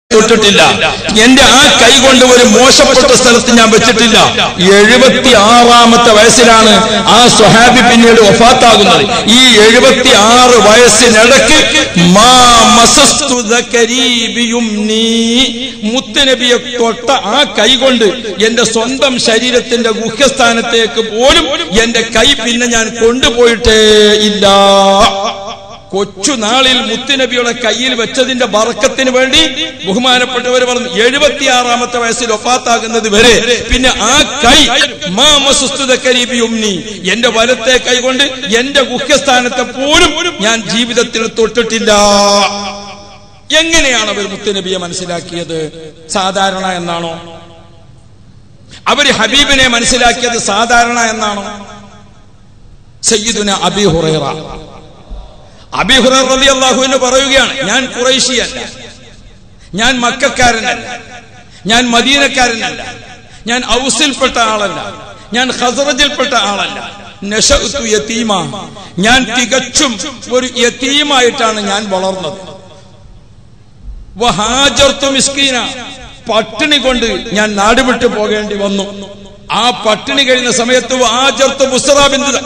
തൊട്ടിട്ടില്ല എന്റെ ആ കൈ കൊണ്ട് ഒരു മോശപ്പെട്ട സ്ഥലത്ത് ഞാൻ വെച്ചിട്ടില്ല എഴുപത്തി ആറാമത്തെ വയസ്സിലാണ് ആ സ്വഹാബി പിന്നീട് വഫാത്താകുന്നത് ഈ എഴുപത്തി ആറ് വയസ്സിനിടക്ക് മാ മസസ്തു ദക്കരീ ബിയുംനീ. മുത്തുനബിയെ തൊട്ട ആ കൈ കൊണ്ട് എന്റെ സ്വന്തം ശരീരത്തിന്റെ ഗുഹ്യസ്ഥാനത്തേക്ക് പോലും എന്റെ കൈ പിന്നെ ഞാൻ കൊണ്ടുപോയിട്ടേ ഇല്ല കൊച്ചു നാളിൽ മുത്തുനബിയുടെ കയ്യിൽ വെച്ചതിന്റെ ബറക്കത്തിന് വേണ്ടി ബഹുമാനപ്പെട്ടവർ പറഞ്ഞു എഴുപത്തിയാറാമത്തെ വയസ്സിൽ ഒപ്പാത്താകുന്നത് വരെ പിന്നെ ആ കൈ മാമസുസ്തുതക്കരീബിയുംനി എന്റെ വലത്തെ കൈ കൊണ്ട് എന്റെ മുഖ്യസ്ഥാനത്തെ പോലും ഞാൻ ജീവിതത്തിൽ തൊട്ടിട്ടില്ല എങ്ങനെയാണ് അവർ മുത്തുനബിയെ മനസ്സിലാക്കിയത് സാധാരണ എന്നാണോ അവര് ഹബീബിനെ മനസ്സിലാക്കിയത് സാധാരണ എന്നാണോ സയ്യിദുന അബി ഹുറൈറ അബി ഹുറൈറ റളിയല്ലാഹു അൻഹു പറയുകയാണ് ഞാൻ ഖുറൈശിയല്ല ഞാൻ മക്കക്കാരനല്ല ഞാൻ മദീനക്കാരനല്ല ഞാൻ ഔസിൽപ്പെട്ട ആളല്ല ഞാൻ ഖസറജിൽപ്പെട്ട ആളല്ല നശഅ്തു യതീമ ഞാൻ തികച്ചും ഒരു യതീമായിട്ടാണ് ഞാൻ വളർന്നത് വഹാജർത്തു മിസ്കീന പട്ടിണി കൊണ്ട് ഞാൻ നാട് വിട്ടു പോകേണ്ടി വന്നു ആ പട്ടിണി കഴിഞ്ഞ സമയത്ത് ആജർത്ത് ബുസറ ബിന്ദു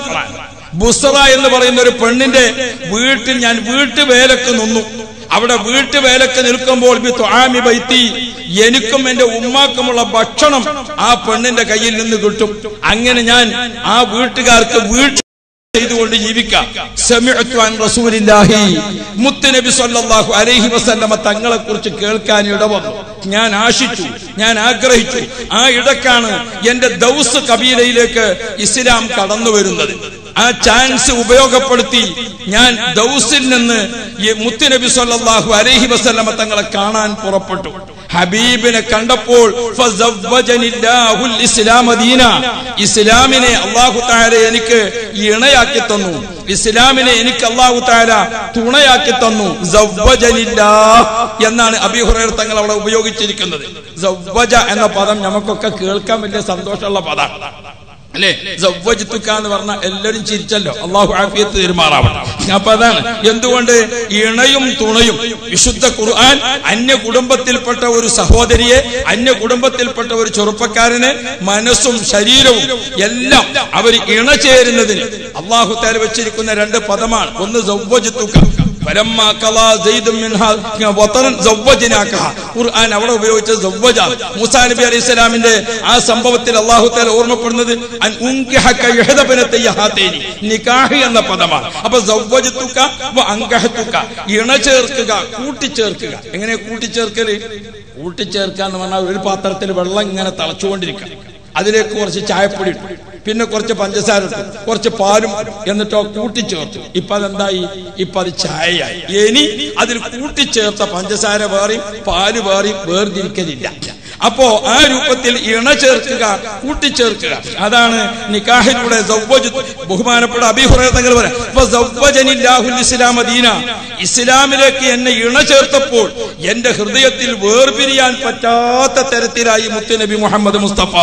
ബുസറ എന്ന് പറയുന്ന ഒരു പെണ്ണിന്റെ വീട്ടിൽ ഞാൻ വീട്ടുവേലക്ക് നിന്നു അവിടെ വീട്ടുവേലക്ക് നിൽക്കുമ്പോൾ ബി ത്വാമി ബൈത്തി എനിക്കും എന്റെ ഉമ്മാക്കുമുള്ള ഭക്ഷണം ആ പെണ്ണിന്റെ കയ്യിൽ നിന്ന് കിട്ടും അങ്ങനെ ഞാൻ ആ വീട്ടുകാർക്ക് വീട്ടു ചെയ്തുകൊണ്ട് ജീവിക്കാം സമിഅ്തു അൻ റസൂലില്ലാഹി മുത്തുനബി സല്ലല്ലാഹു അലൈഹി വസല്ലമ തങ്ങളെ കുറിച്ച് കേൾക്കാൻ ഇടവന്നു ഞാൻ ആശിച്ചു ഞാൻ ആഗ്രഹിച്ചു ആ ഇടക്കാണ് എന്റെ ദൗസ് കബീലയിലേക്ക് ഇസ്ലാം കടന്നു വരുന്നത് ആ ചാൻസ് ഉപയോഗപ്പെടുത്തി ഞാൻ ദൗസിൽ നിന്ന് ഈ മുത്തുനബി സല്ലല്ലാഹു അലൈഹി വസല്ലമ തങ്ങളെ കാണാൻ പുറപ്പെട്ടു ഹബീബിനെ കണ്ടപ്പോൾ ഫസവ്വജനില്ലാഹുൽ ഇസ്ലാമ ദീന ഇസ്ലാമിനെ അള്ളാഹു താര എനിക്ക് ഇണയാക്കി തന്നു ഇസ്ലാമിനെ എനിക്ക് അള്ളാഹു താര തുണയാക്കി തന്നു സവ്വജനില്ലാ എന്നാണ് അബിഹുറൈർ തങ്ങൾ അവിടെ ഉപയോഗിച്ചിരിക്കുന്നത് സവ്വജ എന്ന പദം നമുക്കൊക്കെ കേൾക്കാൻ വലിയ സന്തോഷമുള്ള പദമാണ് അല്ലെ സവ്വജിത്തുക്ക എന്ന് പറഞ്ഞ എല്ലാരും ചിരിച്ചല്ലോ അള്ളാഹു ആഫിയത്ത് പെരുമാറാവണം അപ്പൊ അതാണ് എന്തുകൊണ്ട് ഇണയും തുണയും വിശുദ്ധ ഖുർആൻ അന്യ കുടുംബത്തിൽപ്പെട്ട ഒരു സഹോദരിയെ അന്യ കുടുംബത്തിൽപ്പെട്ട ഒരു ചെറുപ്പക്കാരന് മനസ്സും ശരീരവും എല്ലാം അവർ ഇണ ചേരുന്നതിന് അള്ളാഹു തേല വെച്ചിരിക്കുന്ന രണ്ട് പദമാണ് ഒന്ന് സവ്വജിത്തുക്ക ഫലമ്മാ ഖളാ സയ്യിദും മിൻഹാ വതനൻ സവ്വജനാകഹ ഖുർആൻ അവിടെ ഉപയോഗിച്ച സവ്വജ മൂസാ നബി അലൈഹി സ്വലാമിന്റെ ആ സംഭവത്തിൽ അല്ലാഹു തആല ഓർമ്മപ്പെടുന്നത് അൻ ഉൻകിഹക യഹദബനതയ ഹാതൈനി നികാഹ് എന്ന പദമാണ് അപ്പൊ സവ്വജതുക വ അൻകഹതുക ഇണ ചേർക്കുക കൂട്ടിച്ചേർക്കുക എങ്ങനെ കൂട്ടിച്ചേർക്കല് കൂട്ടിച്ചേർക്കുക എന്ന് പറഞ്ഞാൽ ഒരു പാത്രത്തിൽ വെള്ളം ഇങ്ങനെ തിളച്ചുകൊണ്ടിരിക്കുക അതിലേക്ക് കുറച്ച് ചായപ്പൊടി ഇട്ടു പിന്നെ കുറച്ച് പഞ്ചസാര ഇട്ടു കുറച്ച് പാലും എന്നിട്ടോ കൂട്ടിച്ചേർത്തു ഇപ്പൊ അതെന്തായി ഇപ്പൊ അത് ചായയായി ഇനി അതിൽ കൂട്ടിച്ചേർത്ത പഞ്ചസാര വേറെയും പാല് വേറെയും വേർതിരിക്കലില്ല അപ്പോ ആ രൂപത്തിൽ ഇണ ചേർക്കുക കൂട്ടിച്ചേർക്കുക അതാണ് നിക്കാഹിലൂടെ സൗവ്വജ്- ബഹുമാനപ്പെട്ട അബിഹുറ തങ്ങൾ പറയാം അപ്പൊ സൗവ്വജനില്ലാഹുൽ ഇസ്ലാം ദീന ഇസ്ലാമിലേക്ക് എന്നെ ഇണ ചേർത്തപ്പോൾ എന്റെ ഹൃദയത്തിൽ വേർപിരിയാൻ പറ്റാത്ത തരത്തിലായി മുത്തുനബി മുഹമ്മദ് മുസ്തഫ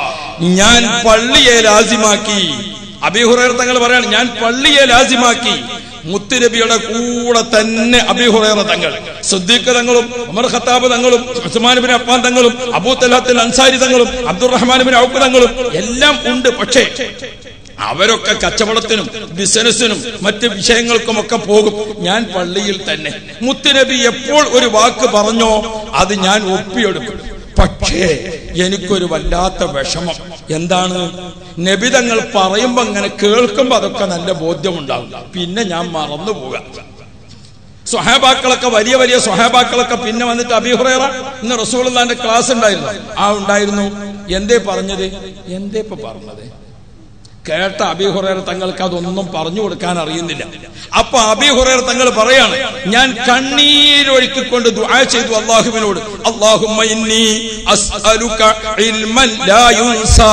ഞാൻ പള്ളിയെ ലാസിമാക്കി അബിഹുറൈർ തങ്ങൾ പറയാണ് ഞാൻ പള്ളിയെ ലാസിമാക്കി മുത്തുനബിയുടെ കൂടെ തന്നെ അബിഹുറൈറ തങ്ങൾ സുദ്ദീഖ് തങ്ങളും ഉമർ ഖത്താബ് തങ്ങളും ഉസ്മാൻ ബിൻ അഫ്ഫാൻ തങ്ങളും അബൂ തലാത്തിൽ അൻസാരി തങ്ങളും അബ്ദുറഹ്മാൻ ബിൻ ഔഫ് തങ്ങളും എല്ലാം ഉണ്ട് പക്ഷേ അവരൊക്കെ കച്ചവടത്തിനും ബിസിനസ്സിനും മറ്റ് വിഷയങ്ങൾക്കുമൊക്കെ പോകും ഞാൻ പള്ളിയിൽ തന്നെ മുത്തുനബി എപ്പോൾ ഒരു വാക്ക് പറഞ്ഞോ അത് ഞാൻ ഒപ്പിയെടുക്കും പക്ഷേ എനിക്കൊരു വല്ലാത്ത വിഷമം എന്താണ് നബിതങ്ങൾ പറയുമ്പോ അങ്ങനെ കേൾക്കുമ്പോ അതൊക്കെ നല്ല ബോധ്യമുണ്ടാകും പിന്നെ ഞാൻ മറന്നു പോകാം സ്വഹാബാക്കളൊക്കെ വലിയ വലിയ സ്വഹാബാക്കളൊക്കെ പിന്നെ വന്നിട്ട് അബിഹുറേറ ഇന്ന് റസൂലുള്ളാന്റെ ക്ലാസ് ഉണ്ടായിരുന്നു ആ ഉണ്ടായിരുന്നു എന്തേ പറഞ്ഞത് എന്തേ ഇപ്പൊ പറഞ്ഞത് കേട്ട അബിഹുറേർ തങ്ങൾക്ക് അതൊന്നും പറഞ്ഞു കൊടുക്കാൻ അറിയുന്നില്ല അപ്പൊ അബിഹുറേർ തങ്ങൾ പറയാണ് ഞാൻ കണ്ണീരൊഴുക്കിക്കൊണ്ട് ദുആ ചെയ്തു അള്ളാഹുവിനോട് അല്ലാഹുമ്മ ഇന്നി അസ്അലുക ഇൽമൻ ലാ യുൻസാ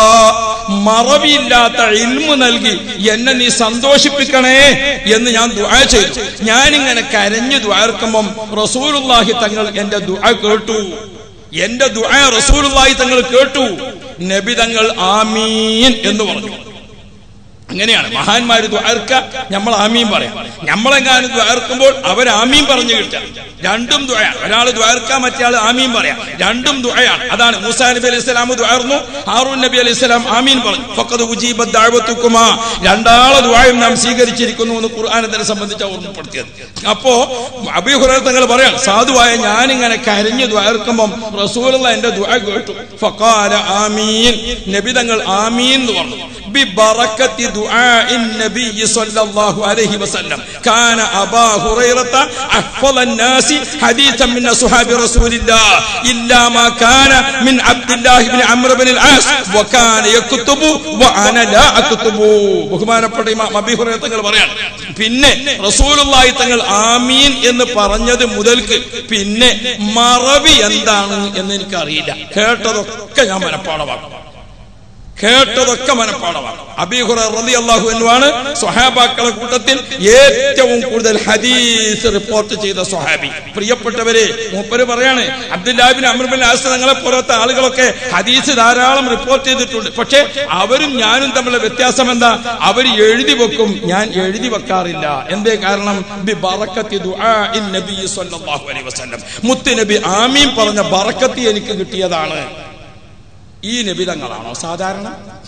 മറവിയില്ലാത്ത ഇൽമു നൽകി എന്നെ നീ സന്തോഷിപ്പിക്കണേ എന്ന് ഞാൻ ദുആ ചെയ്തു ഞാനിങ്ങനെ കരഞ്ഞു ദ്വാർക്കുമ്പം റസൂലുള്ളാഹി തങ്ങൾ എന്റെ ദുആ കേട്ടു എന്റെ ദുആ റസൂലുള്ളാഹി തങ്ങൾ കേട്ടു നബി തങ്ങൾ ആമീൻ എന്ന് പറഞ്ഞു അങ്ങനെയാണ് മഹാന്മാര് ദ്വാർക്ക നമ്മൾ ആമീൻ പറയാം നമ്മളെങ്ങാനും ദ്വാർക്കുമ്പോൾ അവർ ആമീൻ പറഞ്ഞു കിട്ടുക രണ്ടും ദ്വയാണ് ഒരാൾ ദ്വാർക്ക മറ്റേ ആൾ ആമീൻ പറയാം രണ്ടും ദ്വയാണ് അതാണ് മൂസാ നബി അലൈഹി സ്വലാം ദ്വാർന്നു ഹാറൂൻ നബി അലൈഹി സ്വലാം ആമീൻ പറഞ്ഞു ഫഖദ് ഉജീബ ദഅവതുക്കുമാ രണ്ടാളെ ദ്വായും നാം സ്വീകരിച്ചിരിക്കുന്നു എന്ന് ഖുർആൻ അതിനെ സംബന്ധിച്ച് ഓർമ്മപ്പെടുത്തിയത് അപ്പോ അബീ ഹുറൈറ തങ്ങൾ പറയാം സാധുവായ ഞാനിങ്ങനെ കരഞ്ഞു ദ്വാർക്കുമ്പം റസൂലുള്ള എന്റെ ദ്വാ കേട്ടു ഫഖാല ആമീൻ നബി തങ്ങൾ ആമീൻ എന്ന് പറഞ്ഞു ببركة دعاء النبي صلى الله عليه وسلم كان أبا هريرة أحفظ الناس حديثا من صحاب رسول الله إلا ما كان من عبد الله بن عمرو بن العاص وكان يكتب وأنا لا أكتب ബഹുമാനപ്പെട്ട ഇമാം അബീ ഹുറൈറ തങ്ങൾ പറയാണ് പിന്നെ റസൂലുള്ളാഹി തങ്ങൾ ആമീൻ എന്ന് പറഞ്ഞത് മുതൽക്ക് പിന്നെ മറവി എന്താണ് എന്ന് എനിക്കറിയില്ല കേട്ടതൊക്കെ ഞാൻ മനഃപ്പാടമാക്കും കേട്ടതൊക്കെ മനഃപ്പാടമാണ് അബീഹുറ റലി അള്ളാഹു എന്നുവാണ് സ്വഹാബാക്കളെ കൂട്ടത്തിൽ ഏറ്റവും കൂടുതൽ ഹദീസ് റിപ്പോർട്ട് ചെയ്ത സ്വഹാബി പ്രിയപ്പെട്ടവരെ മൂപ്പര് പറയാണ് അബ്ദുല്ലാബിൻ അമർബിൻ ആസ് തങ്ങളെ പോലത്തെ ആളുകളൊക്കെ ഹദീസ് ധാരാളം റിപ്പോർട്ട് ചെയ്തിട്ടുണ്ട് പക്ഷെ അവരും ഞാനും തമ്മിലുള്ള വ്യത്യാസം എന്താ അവർ എഴുതി വെക്കും ഞാൻ എഴുതി വെക്കാറില്ല എന്തേ കാരണം ബി ബറക്കത്തി ദുആഇൻ നബി സ്വല്ലല്ലാഹു അലൈഹി വസല്ലം മുത്ത് നബി ആമീൻ പറഞ്ഞ ബറക്കത്തി എനിക്ക് കിട്ടിയതാണ് ഈ നിബിതങ്ങളാണോ സാധാരണ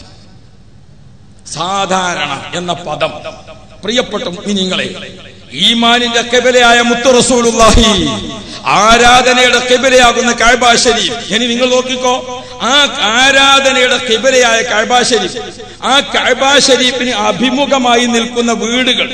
സാധാരണ എന്ന പദം പ്രിയപ്പെട്ട നിങ്ങളെ ഈമാനിന്റെ കെബലയായ മുത്തു റസൂലുള്ളാഹി ആരാധനയുടെ കെബലയാകുന്ന കഅബ ശരീഫ് ഇനി നിങ്ങൾ നോക്കിക്കോ ആ ആരാധനയുടെ കെബലയായ കഅബ ശരീഫ് ആ കഅബ ശരീഫിന് അഭിമുഖമായി നിൽക്കുന്ന വീടുകൾ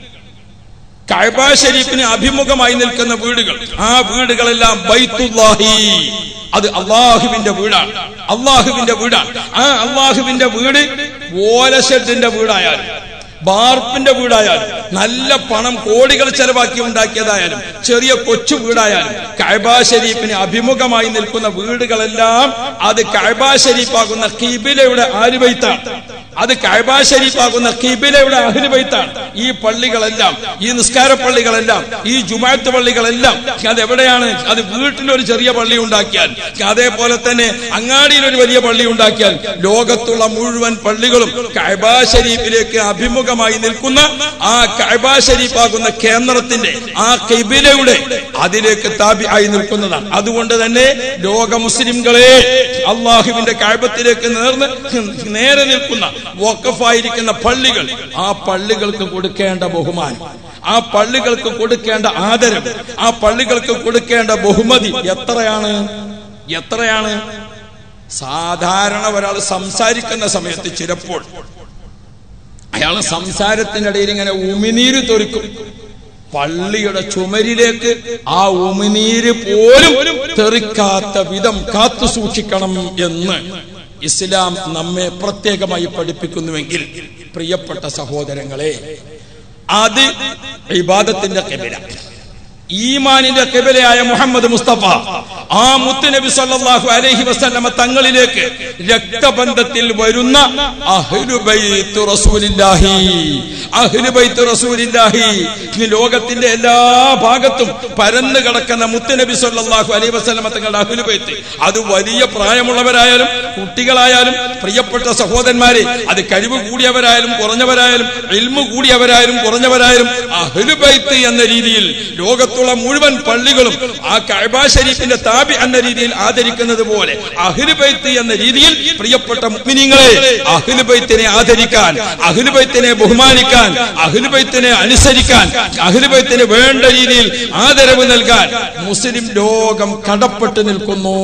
കഅബ ശരീഫിന് അഭിമുഖമായി നിൽക്കുന്ന വീടുകൾ ആ വീടുകളെല്ലാം ബൈത്തുല്ലാഹി അത് അള്ളാഹുവിന്റെ വീടാണ് അള്ളാഹുവിന്റെ വീടാണ് ആ അള്ളാഹുവിന്റെ വീട് ഓലഷെഡിന്റെ വീടായാലും ബാർപ്പിന്റെ വീടായാലും നല്ല പണം കോടികൾ ചെലവാക്കി ഉണ്ടാക്കിയതായാലും ചെറിയ കൊച്ചു വീടായാലും കഅബ ഷരീഫിന് അഭിമുഖമായി നിൽക്കുന്ന വീടുകളെല്ലാം അത് കഅബ ഷരീഫാകുന്ന കിബിലയുടെ ആരുബൈത്താണ് അത് കഅബ ഷരീഫാകുന്ന കിബിലയുടെ അഹ്ലുബൈത്താണ് ഈ പള്ളികളെല്ലാം ഈ നിസ്കാര പള്ളികളെല്ലാം ഈ ജുമാഅത്ത് പള്ളികളെല്ലാം അത് എവിടെയാണ് അത് വീട്ടിലൊരു ചെറിയ പള്ളി ഉണ്ടാക്കിയാൽ അതേപോലെ തന്നെ അങ്ങാടിയിൽ ഒരു വലിയ പള്ളി ഉണ്ടാക്കിയാൽ ലോകത്തുള്ള മുഴുവൻ പള്ളികളും കഅബ ഷരീഫിലേക്ക് അഭിമുഖമായി നിൽക്കുന്ന ആ കഅബ ഷരീഫാകുന്ന കേന്ദ്രത്തിന്റെ ആ കിബിലയുടെ അതിലേക്ക് താബി ആയി നിൽക്കുന്നതാണ് അതുകൊണ്ട് തന്നെ ലോക മുസ്ലിംകളെ അള്ളാഹുവിന്റെ കഴബത്തിലേക്ക് നേർന്ന് നേരെ നിൽക്കുന്ന വക്കഫായിരിക്കുന്ന പള്ളികൾ ആ പള്ളികൾക്ക് കൊടുക്കേണ്ട ബഹുമാനം ആ പള്ളികൾക്ക് കൊടുക്കേണ്ട ആദരം ആ പള്ളികൾക്ക് കൊടുക്കേണ്ട ബഹുമതി എത്രയാണ് എത്രയാണ് സാധാരണ ഒരാൾ സംസാരിക്കുന്ന സമയത്ത് ചിലപ്പോൾ അയാൾ സംസാരത്തിനിടയിൽ ഇങ്ങനെ ഉമിനീര് തൊരിക്കും പള്ളിയുടെ ചുമരിലേക്ക് ആ ഉമിനീര് പോലും തെറിക്കാത്ത വിധം കാത്തു സൂക്ഷിക്കണം എന്ന് ഇസ്ലാം നമ്മെ പ്രത്യേകമായി പഠിപ്പിക്കുന്നുവെങ്കിൽ പ്രിയപ്പെട്ട സഹോദരങ്ങളെ അത് ഇബാദത്തിന്റെ കെബില ഈമാനിന്റെ കെബിലയായ മുഹമ്മദ് മുസ്തഫ ആ മുത്തുനബി സല്ലല്ലാഹു അലൈഹി വസല്ലമ തങ്ങളിലേക്ക് രക്തബന്ധത്തിൽ വരുന്ന അഹ്ലുബൈത്ത് റസൂലില്ലാഹി അഹ്ലുബൈത്ത് റസൂലില്ലാഹി ഇനി ലോകത്തിന്റെ എല്ലാ ഭാഗത്തും പരന്നു കിടക്കുന്ന മുത്തുനബി സല്ലല്ലാഹു അലൈഹി വസല്ലമ തങ്ങളുടെ അഹ്ലുബൈത്ത് അത് വലിയ പ്രായമുള്ളവരായാലും കുട്ടികളായാലും പ്രിയപ്പെട്ട സഹോദരന്മാരെ അത് കഴിവ് കൂടിയവരായാലും കുറഞ്ഞവരായാലും ഇൽമു കൂടിയവരായാലും കുറഞ്ഞവരായാലും അഹ്ലുബൈത്ത് എന്ന രീതിയിൽ ലോകത്തുള്ള മുഴുവൻ പള്ളികളും ആ കഅബ ഷരീഫിന്റെ താബി എന്ന രീതിയിൽ ആദരിക്കുന്നത് പോലെ അഹ്ലുബൈത്ത് എന്ന രീതിയിൽ പ്രിയപ്പെട്ട മുഅ്മിനീങ്ങളെ അഹ്ലുബൈത്തിനെ ആദരിക്കാൻ അഹ്ലുബൈത്തിനെ ബഹുമാനിക്കാൻ അഹ്ലുബൈത്തിനെ അനുസരിക്കാൻ അഹ്ലുബൈത്തിന് വേണ്ട രീതിയിൽ ആദരവ് നൽകാൻ മുസ്ലിം ലോകം കടപ്പെട്ടു നിൽക്കുന്നു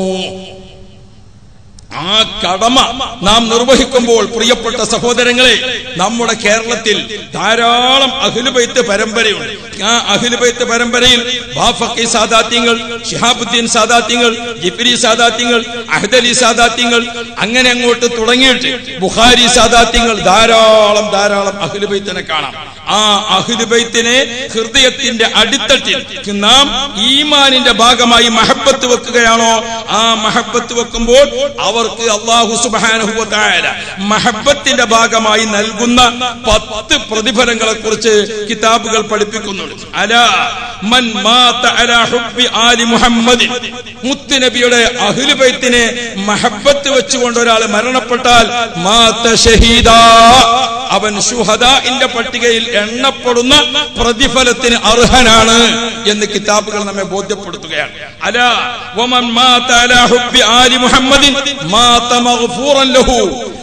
ആ കടമ നാം നിർവഹിക്കുമ്പോൾ പ്രിയപ്പെട്ട സഹോദരങ്ങളെ നമ്മുടെ കേരളത്തിൽ ധാരാളം അഖിലുബൈത്ത് പരമ്പരയുണ്ട് ആ അഖിലുബൈത്ത് പരമ്പരയിൽ ബാഫക്കി സാദാത്യങ്ങൾ ഷിഹാബുദ്ദീൻ സാദാത്യങ്ങൾ ജിഫ്രി സാദാത്യങ്ങൾ അഹദലി സാദാത്യങ്ങൾ അങ്ങനെ അങ്ങോട്ട് തുടങ്ങിയിട്ട് ബുഖാരി സാദാത്യങ്ങൾ ധാരാളം ധാരാളം അഖിലുബൈത്തിനെ കാണാം ആ അഹ്ലുബൈത്തിനെ ഹൃദയത്തിന്റെ അടിത്തട്ടിൽ നാം ഈമാനിന്റെ ഭാഗമായി മഹബത്ത് വെക്കുകയാണോ ആ മഹബത്ത് വെക്കുമ്പോൾ അവർക്ക് അള്ളാഹു സുബാനുഭവത്തായ മഹബത്തിന്റെ ഭാഗമായി നൽകുന്ന പത്ത് പ്രതിഫലങ്ങളെ കുറിച്ച് കിതാബുകൾ പഠിപ്പിക്കുന്നുണ്ട് അല മൻ മാത അലാ ഹുബ്ബി ആലി മുഹമ്മദ് മുത്തുനബിയുടെ അഹ്ലുബൈത്തിനെ മഹബത്ത് വെച്ചുകൊണ്ട് ഒരാൾ മരണപ്പെട്ടാൽ മാത ഷഹീദ അവൻ ഷുഹദാഇന്റെ പട്ടികയിൽ എണ്ണപ്പെടുന്ന പ്രതിഫലത്തിന് അർഹനാണ് എന്ന് കിതാബുകൾ നമ്മെ ബോധ്യപ്പെടുത്തുകയാണ് അല വമൻ മാത അലാ ഹുബ്ബി ആലി മുഹമ്മദിൻ മാത മഗ്ഫൂറൻ ലഹു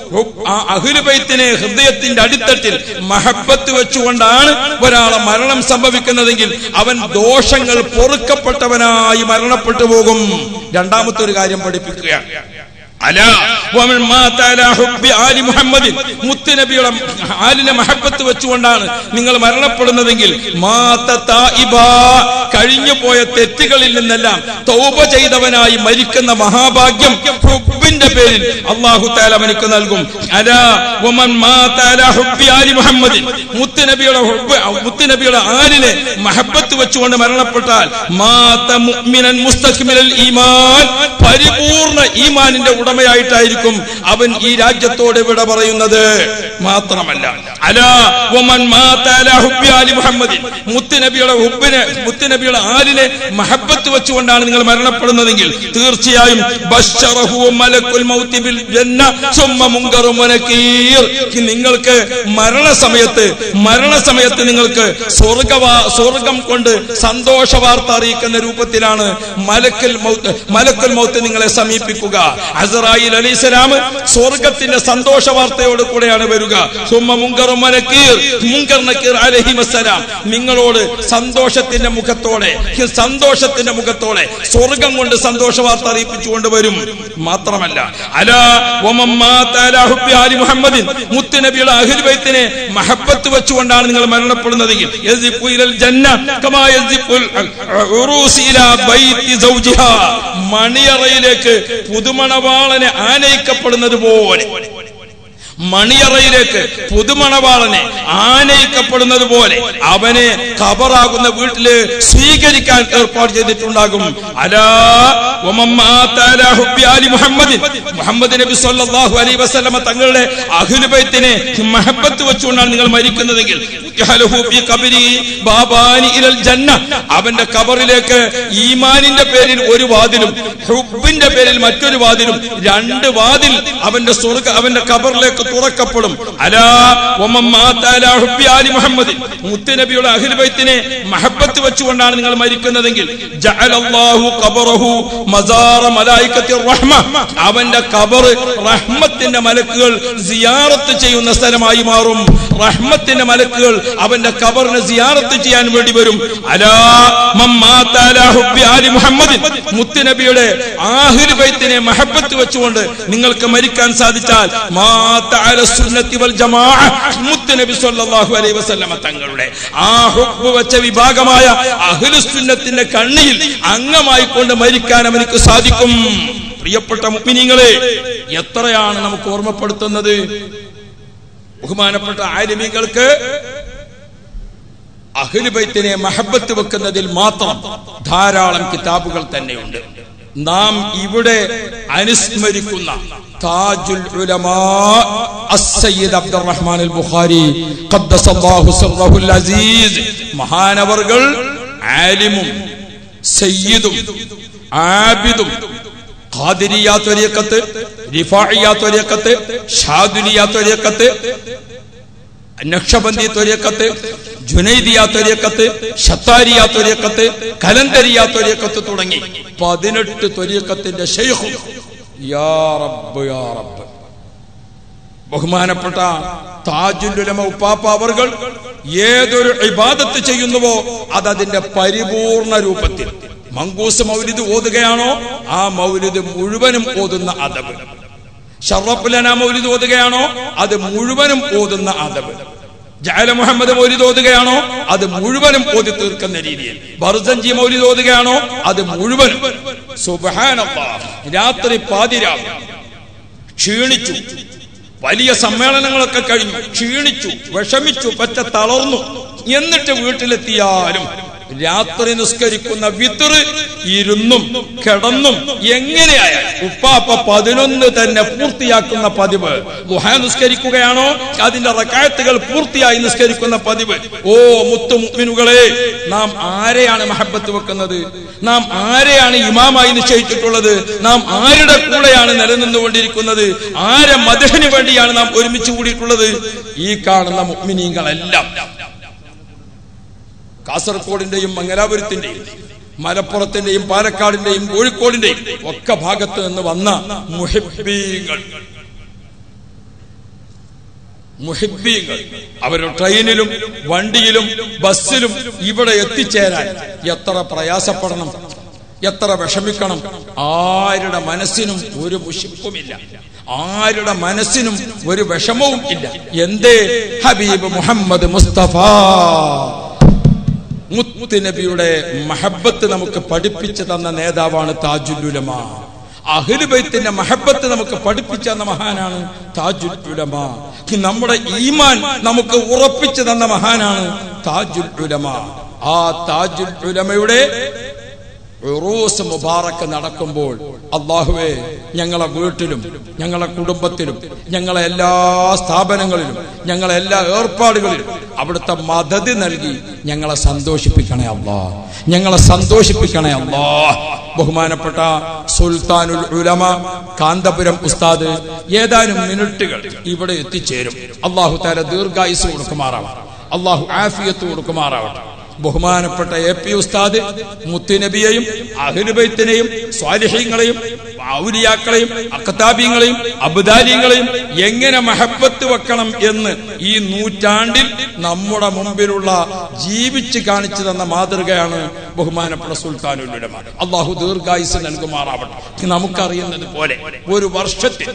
ആ അഹുലുബൈത്തിനെ ഹൃദയത്തിന്റെ അടിത്തട്ടിൽ മഹബത്ത് വെച്ചുകൊണ്ടാണ് ഒരാളെ മരണം സംഭവിക്കുന്നതെങ്കിൽ അവൻ ദോഷങ്ങൾ പൊറുക്കപ്പെട്ടവനായി മരണപ്പെട്ടു പോകും രണ്ടാമത്തെ ഒരു കാര്യം പഠിപ്പിക്കുകയാണ് അല വമൻ മാത അലാ ഹുബ്ബി ആലി മുഹമ്മദിൻ മുത്തുനബിയുടെ ആലിനെ മഹബത്ത് വെച്ചുകൊണ്ടാണ് നിങ്ങൾ മരണപ്പെടുന്നതെങ്കിൽ മാത തായിബ കഴിഞ്ഞു പോയ തെറ്റുകളിൽ നിന്നെല്ലാം തൗബ ചെയ്തവനായി മരിക്കുന്ന മഹാഭാഗ്യം ഹുബ്ബിന്റെ പേരിൽ അള്ളാഹു താല അവനക്ക് നൽകും അല വമൻ മാത അലാ ഹുബ്ബി ആലി മുഹമ്മദിൻ മുത്തുനബിയുടെ ഹുബ്ബ് മുത്തുനബിയുടെ ആലിനെ മഹബത്ത് വെച്ചുകൊണ്ട് മരണപ്പെട്ടാൽ മാത മുഅ്മിനൻ മുസ്തക്മിലൽ ഈമാൻ പരിപൂർണ ഈമാനിന്റെ ഉടമയായിട്ടായിരിക്കും അവൻ ഈ രാജ്യത്തോട് വിട പറയുന്നത് മാത്രമല്ല അല വമൻ മാത അലാ ഹുബ്ബി ആലി മുഹമ്മദിൻ മുത്തുനബിയുടെ ഹുബ്ബിനെ മുത്തുനബിയുടെ ആലിനെ മഹബത്ത് വെച്ചുകൊണ്ടാണ് നിങ്ങൾ മരണപ്പെടുന്നതെങ്കിൽ തീർച്ചയായും ബശ്ശറഹു മലക്കുൽ മൗത്തി ബിൽ ജന്ന സുമ്മ മുങ്കറും വനക്കീർ നിങ്ങൾക്ക് മരണസമയത്ത് മരണസമയത്ത് നിങ്ങൾക്ക് സ്വർഗവാ സ്വർഗം കൊണ്ട് സന്തോഷ വാർത്ത അറിയിക്കുന്ന രൂപത്തിലാണ് മലക്കൽ മൗത്ത് മലക്കുൽ മൗത്ത് നിങ്ങളെ സമീപിക്കുക അസറായിൽ അലൈഹിസ്സലാം സ്വർഗത്തിന്റെ സന്തോഷ വാർത്തയോട് കൂടെയാണ് വരിക സുമ്മ മുങ്കറും വനക്കീർ മുങ്കർ നക്കീർ അലഹിമസ്സലാം നിങ്ങളോട് സന്തോഷത്തിന്റെ മുഖത്തോടെ സന്തോഷത്തിന്റെ മുഖത്തോടെ സ്വർഗം കൊണ്ട് സന്തോഷ വാർത്ത അറിയിപ്പിച്ചുകൊണ്ട് വരും മാത്രമല്ല അലാ വമൻ മാത അലാ ഹുബ്ബി ആലി മുഹമ്മദിൻ മുത്തുനബിയുടെ അഹ്ലു ബൈത്തിനെ മഹബത്ത് വെച്ചുകൊണ്ടാണ് നിങ്ങൾ മരണപ്പെടുന്നതെങ്കിൽ യസിഫു ഇലൽ ജന്ന കമാ യസിഫുൽ ഉറൂസി ഇലാ ബൈത്തി സൗജിഹാ മണിയറയിലേക്ക് പുതുമണവാളനെ ആനയിക്കപ്പെടുന്നത് പോലെ മണിയറയിലേക്ക് പുതുമണവാളനെ ആനയിക്കപ്പെടുന്നത് പോലെ അവനെ കബറാകുന്ന വീട്ടില് സ്വീകരിക്കാൻ ഏർപ്പാട് ചെയ്തിട്ടുണ്ടാകും അലാ വമമ്മാത അലാ ഹുബ്ബി ആലി മുഹമ്മദിൻ മുഹമ്മദ് നബി സല്ലല്ലാഹു അലൈഹി വസല്ലമ തങ്ങളുടെ അഹ്ലുബൈത്തിനെ മഹബത്ത് വെച്ചുകൊണ്ടാണ് നിങ്ങൾ മരിക്കുന്നതെങ്കിൽ ഉജ്ഹലഹു ഫീ ഖബരി ബാബാനി ഇലൽ ജന്ന അവന്റെ കബറിലേക്ക് ഈമാനിന്റെ പേരിൽ ഒരു വാതിലും ഹുബിന്റെ പേരിൽ മറ്റൊരു വാതിലും രണ്ട് വാതിൽ അവന്റെ സ്വർഗ അവന്റെ കബറിലേക്ക് തുറക്കപ്പെടും അലാ വമൻ മാത അലാ ഹുബ്ബി ആലി മുഹമ്മദിൻ മുത്തുനബിയുടെ അഹ്ലുബൈത്തിനെ മഹബത്ത് വെച്ചുകൊണ്ടാണ് നിങ്ങൾ മരിക്കുന്നതെങ്കിൽ ജഅലല്ലാഹു ഖബറഹു മസാറ മലായികത്തി റഹ്മ അവന്റെ കബർ റഹ്മത്തിന്റെ മലക്കുകൾ സിയാറത്ത് ചെയ്യുന്ന സ്ഥലമായി മാറും റഹ്മത്തിന്റെ മലക്കുകൾ അവന്റെ കബറിനെ സിയാറത്ത് ചെയ്യാൻ വേണ്ടി വരും അലാ മൻ മാത അലാ ഹുബ്ബി ആലി മുഹമ്മദിൻ മുത്തുനബിയുടെ ആഹ്ലുബൈത്തിനെ മഹബത്ത് വെച്ചുകൊണ്ട് നിങ്ങൾക്ക് മരിക്കാൻ സാധിച്ചാൽ മാത അല സുന്നത്തി വൽ ജമാഅ മുത്തുനബി സല്ലല്ലാഹു അലൈഹി വസല്ലമ തങ്ങളുടെ ആ ഹുബ്ബ് വെച്ച വിഭാഗമായ അഹ്ലുസുന്നത്തിന്റെ കണ്ണിയിൽ അംഗമായി കൊണ്ട് മരിക്കാൻ അവനിക്ക് സാധിക്കും പ്രിയപ്പെട്ട മുഅ്മിനീങ്ങളെ എത്രയാണ് നമുക്ക് ഓർമ്മപ്പെടുത്തുന്നത് ബഹുമാനപ്പെട്ട ആലിമീങ്ങൾക്ക് അഹ്ലുബൈത്തിനെ മഹബത്ത് വെക്കുന്നതിൽ മാത്രം ധാരാളം കിതാബുകൾ തന്നെയുണ്ട് നാം ഇവിടെ അനുസ്മരിക്കുന്ന താജുൽ ഉലമാ അസ്സയ്യിദ് അബ്ദുറഹ്മാൻ അൽ ബുഖാരി ഖദ്ദസല്ലാഹു സിർറഹുൽ അസീസ് മഹാനവർകൾ ആലിമും സയ്യിദും ആബിദും ഖാദിരിയ ത്വരീഖത്ത് റിഫാഇയ ത്വരീഖത്ത് ഷാദുലിയ ത്വരീഖത്ത് നക്ഷബന്ദി ത്വരീഖത്ത് ജുനൈദിയ ത്വരീഖത്ത് ഷത്താരിയ ത്വരീഖത്ത് കലന്തരിയ ത്വരീഖത്ത് തുടങ്ങി പതിനെട്ട് ത്വരീഖത്തിന്റെ ഷെയ്ഖും യാ റബ്ബ് യാ റബ്ബ് ബഹുമാനപ്പെട്ട താജുലുലമ ഉപ്പാപ്പ അവർകൾ ഏതൊരു ഇബാദത്ത് ചെയ്യുന്നുവോ അത് അതിന്റെ പരിപൂർണ രൂപത്തിൽ മങ്കൂസ് മൗലിദ് ഓതുകയാണോ ആ മൗലിദ് മുഴുവനും ഓതുന്ന അതബ് ഷറഫുലന മൗലിദ് ഓതുകയാണോ അത് മുഴുവനും ഓതുന്ന അതബ് ജാല മുഹമ്മദ് മൗലിദ് ഓതുകയാണോ അത് മുഴുവനും ഓതി തീർക്കുന്ന രീതിയിൽ ബർസഞ്ചി മൗലിദ് ഓതുകയാണോ അത് മുഴുവനും സുബ്ഹാനല്ലാഹ് രാത്രി പാതിരാ ക്ഷീണിച്ചു വലിയ സമ്മേളനങ്ങളൊക്കെ കഴിഞ്ഞു ക്ഷീണിച്ചു വിഷമിച്ചു പറ്റ തളർന്നു എന്നിട്ട് വീട്ടിലെത്തിയാലും രാത്രി നിസ്കരിക്കുന്ന വിത്തറ് ഇരുന്നും കിടന്നും എങ്ങനെയായാൽ ഉപ്പാപ്പ പതിനൊന്ന് തന്നെ പൂർത്തിയാക്കുന്ന പതിവ് ദുഹ നിസ്കരിക്കുകയാണോ അതിന്റെ റക്കായത്തുകൾ പൂർത്തിയായി നിസ്കരിക്കുന്ന പതിവ് ഓ മുത്തു മുഅ്മിനുകളെ നാം ആരെയാണ് മഹബത്ത് വെക്കുന്നത് നാം ആരെയാണ് ഇമാമായി നിശ്ചയിച്ചിട്ടുള്ളത് നാം ആരുടെ കൂടെയാണ് നിലനിന്നുകൊണ്ടിരിക്കുന്നത് ആരെ മദഹന് വേണ്ടിയാണ് നാം ഒരുമിച്ച് കൂടിയിട്ടുള്ളത് ഈ കാണുന്ന മുഅ്മിനീങ്ങളെല്ലാം കാസർഗോഡിന്റെയും മംഗലാപുരത്തിന്റെയും മലപ്പുറത്തിന്റെയും പാലക്കാടിന്റെയും കോഴിക്കോടിന്റെയും ഒക്കെ ഭാഗത്ത് നിന്ന് വന്ന മുഹിബീങ്ങൾ മുഹിബീങ്ങൾ അവരുടെ ട്രെയിനിലും വണ്ടിയിലും ബസ്സിലും ഇവിടെ എത്തിച്ചേരാൻ എത്ര പ്രയാസപ്പെടണം എത്ര വിഷമിക്കണം ആരുടെ മനസ്സിനും ഒരു മുഷിപ്പുമില്ല ആരുടെ മനസ്സിനും ഒരു വിഷമവും ഇല്ല എന്തേ ഹബീബ് മുഹമ്മദ് മുസ്തഫ മുത്ത് നബിയുടെ മഹബത്ത് നമുക്ക് പഠിപ്പിച്ചു തന്ന നേതാവാണ് താജുലുലമ അഹ്ലുബൈത്തിന്റെ മഹബത്ത് നമുക്ക് പഠിപ്പിച്ചു തന്ന മഹാനാണ് താജുൽ ഉലമ നമ്മുടെ ഈമാൻ നമുക്ക് ഉറപ്പിച്ചു തന്ന മഹാനാണ് താജുൽ ഉലമ ആ താജുൽ ഉലമയുടെ ഉറൂസ് മുബാറക്ക് നടക്കുമ്പോൾ അള്ളാഹുവെ ഞങ്ങളെ വീട്ടിലും ഞങ്ങളെ കുടുംബത്തിലും ഞങ്ങളെ എല്ലാ സ്ഥാപനങ്ങളിലും ഞങ്ങളെ എല്ലാ ഏർപ്പാടുകളിലും അവിടുത്തെ മദത് നൽകി ഞങ്ങളെ സന്തോഷിപ്പിക്കണേ അള്ളാ ഞങ്ങളെ സന്തോഷിപ്പിക്കണേ അള്ളാ ബഹുമാനപ്പെട്ട സുൽത്താനുൽ ഉലമ കാന്തപുരം ഉസ്താദ് ഏതാനും മിനിറ്റുകൾ ഇവിടെ എത്തിച്ചേരും അള്ളാഹു താര ദീർഘായുസ് കൊടുക്കുമാറാവട്ടെ അള്ളാഹു ആഫിയത്ത് കൊടുക്കുമാറാവട്ടെ ബഹുമാനപ്പെട്ട എ പി ഉസ്താദ് മുത്തുനബിയെയും അഹ്ലുബൈത്തിനെയും സ്വാലിഹ്യങ്ങളെയും ഔലിയാക്കളെയും അക്കതാബിയങ്ങളെയും അബുദാലിയങ്ങളെയും എങ്ങനെ മഹബത്ത് വെക്കണം എന്ന് ഈ നൂറ്റാണ്ടിൽ നമ്മുടെ മുമ്പിലുള്ള ജീവിച്ച് കാണിച്ചു തന്ന മാതൃകയാണ് ബഹുമാനപ്പെട്ട സുൽത്താനുലമ അള്ളാഹു ദീർഘായുസ് നൽകുമാറാവട്ടെ നമുക്കറിയുന്നത് പോലെ ഒരു വർഷത്തിൽ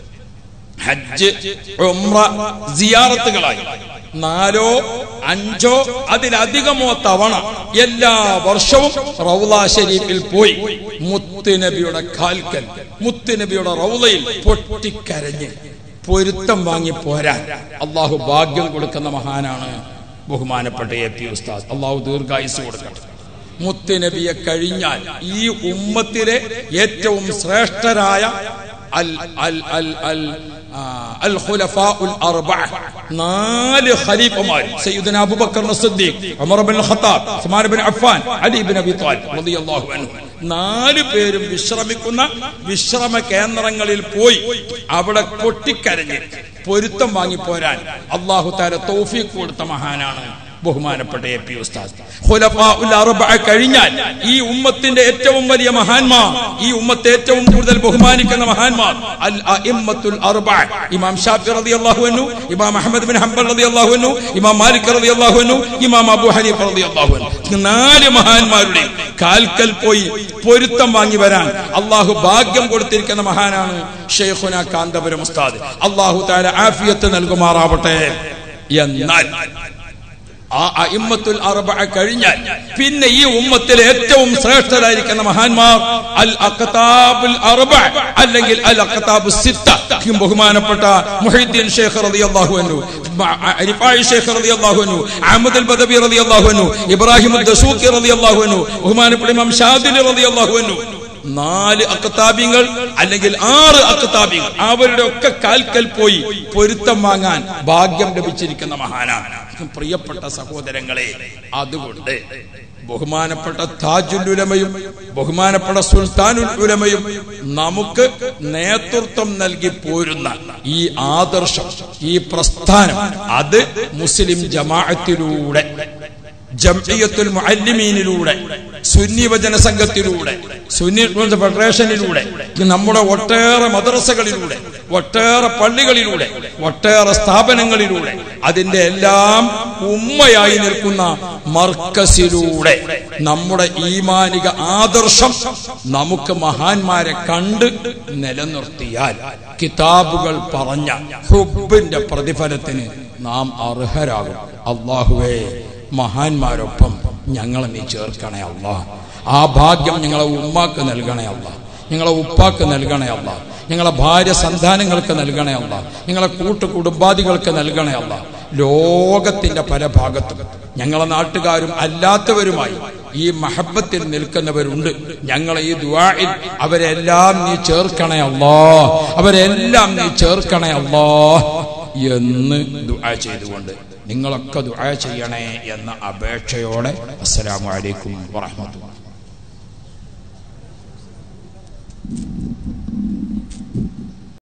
ഹജ്ജ് ഉംറ സിയാറത്തുകളായി നാലോ അഞ്ചോ അതിലധികമോ തവണ എല്ലാ വർഷവും റൗല ഷരീഫിൽ പോയി മുത്തുനബിയുടെ കാൽക്കൽ മുത്തുനബിയുടെ റൗലയിൽ പൊട്ടിക്കരഞ്ഞ് പൊരുത്തം വാങ്ങി പോരാൻ അള്ളാഹു ഭാഗ്യം കൊടുക്കുന്ന മഹാനാണ് ബഹുമാനപ്പെട്ട എ പി ഉസ്താദ് അള്ളാഹു ദീർഘായുസ് കൊടുക്കട്ടെ മുത്തുനബിയെ കഴിഞ്ഞാൽ ഈ ഉമ്മത്തിലെ ഏറ്റവും ശ്രേഷ്ഠരായ അൽ അൽ അൽ അൽ അൽ ഖുലഫാഉൽ അർബഅ നാല് ഖലീഫമാർ സയ്യിദുന അബൂബക്കർ സിദ്ദീഖ് ഉമർ ഇബ്നുൽ ഖത്താബ് ഉസ്മാൻ ഇബ്നു അഫ്ഫാൻ അലി ഇബ്നു അബി ത്വാലിബ് റളിയല്ലാഹു അൻഹു നാല് പേരും വിശ്രമിക്കുന്ന വിശ്രമ കേന്ദ്രങ്ങളിൽ പോയി അവിടെ പൊട്ടിക്കരഞ്ഞ് പൊരുത്തം വാങ്ങി പോരാൻ അള്ളാഹു താര തൗഫീഖ് കൊടുത്ത മഹാനാണ് ബഹുമാനപ്പെട്ട എ പി ഉസ്താദ് ഖുലഫാഉൽ അർബഅ കഴിഞ്ഞാൽ ഈ ഉമ്മത്തിന്റെ ഏറ്റവും വലിയ മഹാന്മാർ ഈ ഉമ്മത്തെ ഏറ്റവും കൂടുതൽ ബഹുമാനിക്കുന്ന മഹാന്മാർ അൽ അഇമ്മത്തുൽ അർബഅ ഇമാം ഷാഫി റളിയല്ലാഹു അൻഹു ഇമാം അഹ്മദ് ബിൻ ഹംബൽ റളിയല്ലാഹു അൻഹു ഇമാം മാലിക് റളിയല്ലാഹു അൻഹു ഇമാം അബൂ ഹനീഫ റളിയല്ലാഹു അൻഹു നാല് മഹാന്മാരുടെ കാൽക്കൽ പോയി പൊരുത്തം വാങ്ങി വരാൻ അള്ളാഹു ഭാഗ്യം കൊടുത്തിരിക്കുന്ന മഹാനാണ് ഷെയ്ഖുന കാന്തപുരം ഉസ്താദ് അള്ളാഹു താല ആഫിയത്ത് നൽകുമാറാവട്ടെ എന്നാൽ ആ അയിമ്മത്തുൽ അർബഅ കഴിഞ്ഞാൽ പിന്നെ ഈ ഉമ്മത്തിലെ ഏറ്റവും ശ്രേഷ്ഠരായിരിക്കുന്ന മഹാന്മാർ അൽ അഖതാബുൽ അർബഅ അല്ലെങ്കിൽ അൽ അഖതാബു സിത്ത ബഹുമാനപ്പെട്ട മുഹീദ്ദീൻ ഷേഖ് റളിയല്ലാഹു അൻഹു റിഫായി ഷേഖ് റളിയല്ലാഹു അൻഹു അഹ്മദ് അൽ ബദവി റളിയല്ലാഹു അൻഹു ഇബ്രാഹിം ദസൂഖി റളിയല്ലാഹു അൻഹു ബഹുമാനപ്പെട്ട ഇമാം ഷാദിലി റളിയല്ലാഹു അൻഹു നാല് അക്കത്താബിങ്ങൾ അല്ലെങ്കിൽ ആറ് അക്കത്താബിങ്ങൾ അവരുടെ ഒക്കെ കാൽക്കൽ പോയി പൊരുത്തം വാങ്ങാൻ ഭാഗ്യം ലഭിച്ചിരിക്കുന്ന മഹാനാണ് പ്രിയപ്പെട്ട സഹോദരങ്ങളെ അതുകൊണ്ട് ബഹുമാനപ്പെട്ട താജുൽ ഉലമയും ബഹുമാനപ്പെട്ട സുൽത്താനുൽ ഉലമയും നമുക്ക് നേതൃത്വം നൽകി പോരുന്ന ഈ ആദർശം ഈ പ്രസ്ഥാനം അത് മുസ്ലിം ജമാഅത്തിലൂടെ ജംഇയ്യത്തുൽ മുഅല്ലിമീനിലൂടെ സുന്നി വചന സംഘത്തിലൂടെ സുന്നി ഫെഡറേഷനിലൂടെ നമ്മുടെ ഒട്ടേറെ മദ്രസകളിലൂടെ ഒട്ടേറെ പള്ളികളിലൂടെ ഒട്ടേറെ സ്ഥാപനങ്ങളിലൂടെ അതിന്റെ എല്ലാം ഉമ്മയായി നിൽക്കുന്ന മർക്കസിലൂടെ നമ്മുടെ ഈമാനിക ആദർശം നമുക്ക് മഹാന്മാരെ കണ്ട് നിലനിർത്തിയാൽ കിതാബുകൾ പറഞ്ഞ ഹുബിന്റെ പ്രതിഫലത്തിന് നാം അർഹരാകും അള്ളാഹുവേ മഹാന്മാരൊപ്പം ഞങ്ങളെ നീ ചേർക്കണേ അല്ല ആ ഭാഗ്യം ഞങ്ങളെ ഉമ്മാക്ക് നൽകണേ അല്ല ഞങ്ങളെ ഉപ്പാക്ക് നൽകണേ അല്ല ഞങ്ങളെ ഭാര്യ സന്താനങ്ങൾക്ക് നൽകണേ അല്ല ഞങ്ങളെ കൂട്ടു കുടുംബാദികൾക്ക് നൽകണേ അല്ല ലോകത്തിന്റെ പല ഭാഗത്തും ഞങ്ങളെ നാട്ടുകാരും അല്ലാത്തവരുമായി ഈ മഹബത്തിൽ നിൽക്കുന്നവരുണ്ട് ഞങ്ങളെ ഈ ദുആയിൽ അവരെല്ലാം നീ ചേർക്കണേ അല്ലാ അവരെല്ലാം നീ ചേർക്കണേ അല്ലാ എന്ന് ദുആ ചെയ്തുകൊണ്ട് നിങ്ങളൊക്കെ ദുആ ചെയ്യണേ എന്ന അപേക്ഷയോടെ അസ്സലാമു അലൈക്കും വറഹ്മത്തുള്ളാഹി